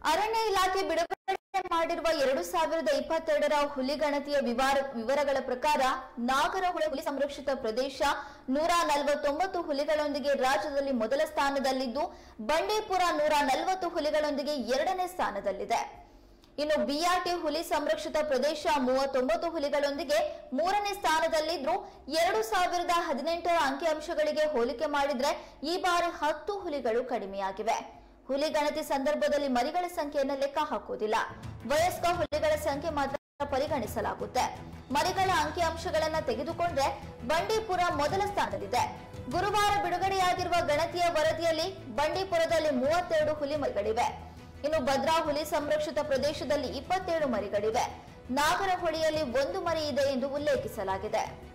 ಅರಣ್ಯ ಇಲಾಖೆ ಬಿಡುಗಡೆ ಮಾಡಿರುವ ಎರಡು ಸಾವಿರದ ಇಪ್ಪತ್ತೆರಡರ ಹುಲಿ ಗಣತಿಯ ವಿವಾರ- ವಿವರಗಳ ಪ್ರಕಾರ ನಾಗರಹೊಳೆ ಹುಲಿ ಸಂರಕ್ಷಿತ ಪ್ರದೇಶ ನೂರ ನಲವತ್ತೊಂಬತ್ತು ಹುಲಿಗಳೊಂದಿಗೆ ರಾಜ್ಯದಲ್ಲಿ ಮೊದಲ ಸ್ಥಾನದಲ್ಲಿದ್ದು ಬಂಡೀಪುರ ನೂರ ನಲವತ್ತು ಹುಲಿಗಳೊಂದಿಗೆ ಎರಡನೇ ಸ್ಥಾನದಲ್ಲಿದೆ ಇನ್ನು ಬಿಆರ್ಟಿ ಹುಲಿ ಸಂರಕ್ಷಿತ ಪ್ರದೇಶ ಮೂವತ್ತೊಂಬತ್ತು ಹುಲಿಗಳೊಂದಿಗೆ ಮೂರನೇ ಸ್ಥಾನದಲ್ಲಿದ್ದು ಎರಡು ಸಾವಿರದ ಹದಿನೆಂಟರ ಅಂಕಿಅಂಶಗಳಿಗೆ ಹೋಲಿಕೆ ಮಾಡಿದ್ರೆ ಈ ಬಾರಿ ಹತ್ತು ಹುಲಿಗಳು ಕಡಿಮೆಯಾಗಿವೆ ಹುಲಿ ಗಣತಿ ಸಂದರ್ಭದಲ್ಲಿ ಮರಿಗಳ ಸಂಖ್ಯೆಯನ್ನು ಲೆಕ್ಕ ಹಾಕುವುದಿಲ್ಲ ವಯಸ್ಕ ಹುಲಿಗಳ ಸಂಖ್ಯೆ ಮಾತ್ರ ಪರಿಗಣಿಸಲಾಗುತ್ತೆ ಮರಿಗಳ ಅಂಕಿಅಂಶಗಳನ್ನ ತೆಗೆದುಕೊಂಡ್ರೆ ಬಂಡೀಪುರ ಮೊದಲ ಸ್ಥಾನದಲ್ಲಿದೆ ಗುರುವಾರ ಬಿಡುಗಡೆಯಾಗಿರುವ ಗಣತಿಯ ವರದಿಯಲ್ಲಿ ಬಂಡೀಪುರದಲ್ಲಿ ಮೂವತ್ತೆರಡು ಹುಲಿ ಮರಿಗಳಿವೆ ಇನ್ನು ಭದ್ರಾ ಹುಲಿ ಸಂರಕ್ಷಿತ ಪ್ರದೇಶದಲ್ಲಿ ಇಪ್ಪತ್ತೇಳು ಮರಿಗಳಿವೆ ನಾಗರಹೊಳೆಯಲ್ಲಿ ಒಂದು ಮರಿ ಇದೆ ಎಂದು ಉಲ್ಲೇಖಿಸಲಾಗಿದೆ